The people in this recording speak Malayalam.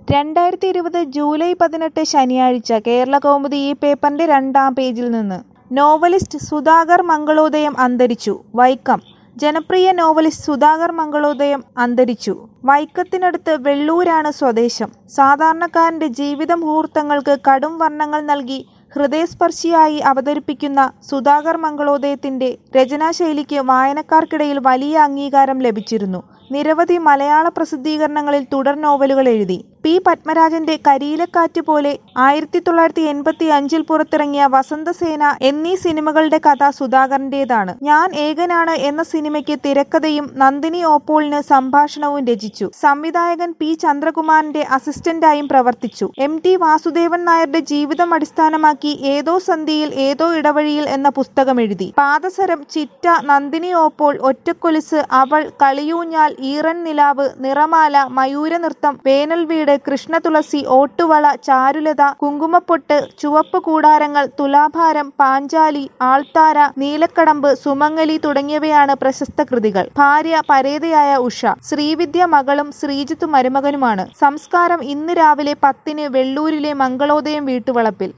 രണ്ടായിരത്തി ഇരുപത് ജൂലൈ പതിനെട്ട് ശനിയാഴ്ച കേരളകൗമുദി ഈ പേപ്പറിന്റെ രണ്ടാം പേജിൽ നിന്ന് നോവലിസ്റ്റ് സുധാകർ മംഗളോദയം അന്തരിച്ചു വൈക്കം ജനപ്രിയ നോവലിസ്റ്റ് സുധാകർ മംഗളോദയം അന്തരിച്ചു വൈക്കത്തിനടുത്ത് വെള്ളൂരാണ് സ്വദേശം സാധാരണക്കാരന്റെ ജീവിത മുഹൂർത്തങ്ങൾക്ക് കടും വർണ്ണങ്ങൾ നൽകി ഹൃദയസ്പർശിയായി അവതരിപ്പിക്കുന്ന സുധാകർ മംഗളോദയത്തിന്റെ രചനാശൈലിക്ക് വായനക്കാർക്കിടയിൽ വലിയ അംഗീകാരം ലഭിച്ചിരുന്നു നിരവധി മലയാള പ്രസിദ്ധീകരണങ്ങളിൽ തുടർ നോവലുകൾ എഴുതി പി പത്മരാജന്റെ കരിയിലക്കാറ്റ് പോലെ ആയിരത്തി തൊള്ളായിരത്തി എൺപത്തി അഞ്ചിൽ പുറത്തിറങ്ങിയ വസന്തസേന എന്നീ സിനിമകളുടെ കഥ സുധാകരന്റേതാണ് ഞാൻ ഏകനാണ് എന്ന സിനിമയ്ക്ക് തിരക്കഥയും നന്ദിനി ഓപ്പോളിന് സംഭാഷണവും രചിച്ചു സംവിധായകൻ പി ചന്ദ്രകുമാറിന്റെ അസിസ്റ്റന്റായും പ്രവർത്തിച്ചു എം ടി വാസുദേവൻ നായരുടെ ജീവിതം അടിസ്ഥാനമാക്കി ഏതോ സന്ധിയിൽ ഏതോ ഇടവഴിയിൽ എന്ന പുസ്തകം എഴുതി പാദസരം ചിറ്റ നന്ദിനി ഓപ്പോൾ ഒറ്റക്കൊലുസ് അവൾ കളിയൂഞ്ഞാൽ ഈറൻ നിലാവ് നിറമാല മയൂരനൃത്തം വേനൽ വീട് കൃഷ്ണതുളസി ഓട്ടുവള ചാരുലത കുങ്കുമപ്പൊട്ട് ചുവപ്പ് കൂടാരങ്ങൾ തുലാഭാരം പാഞ്ചാലി ആൾത്താര നീലക്കടമ്പ് സുമംഗലി തുടങ്ങിയവയാണ് പ്രശസ്ത കൃതികൾ ഭാര്യ പരേതയായ ഉഷ ശ്രീവിദ്യ മകളും ശ്രീജിത്ത് മരുമകനുമാണ് സംസ്കാരം ഇന്ന് രാവിലെ പത്തിന് വെള്ളൂരിലെ മംഗളോദയം വീട്ടുവളപ്പിൽ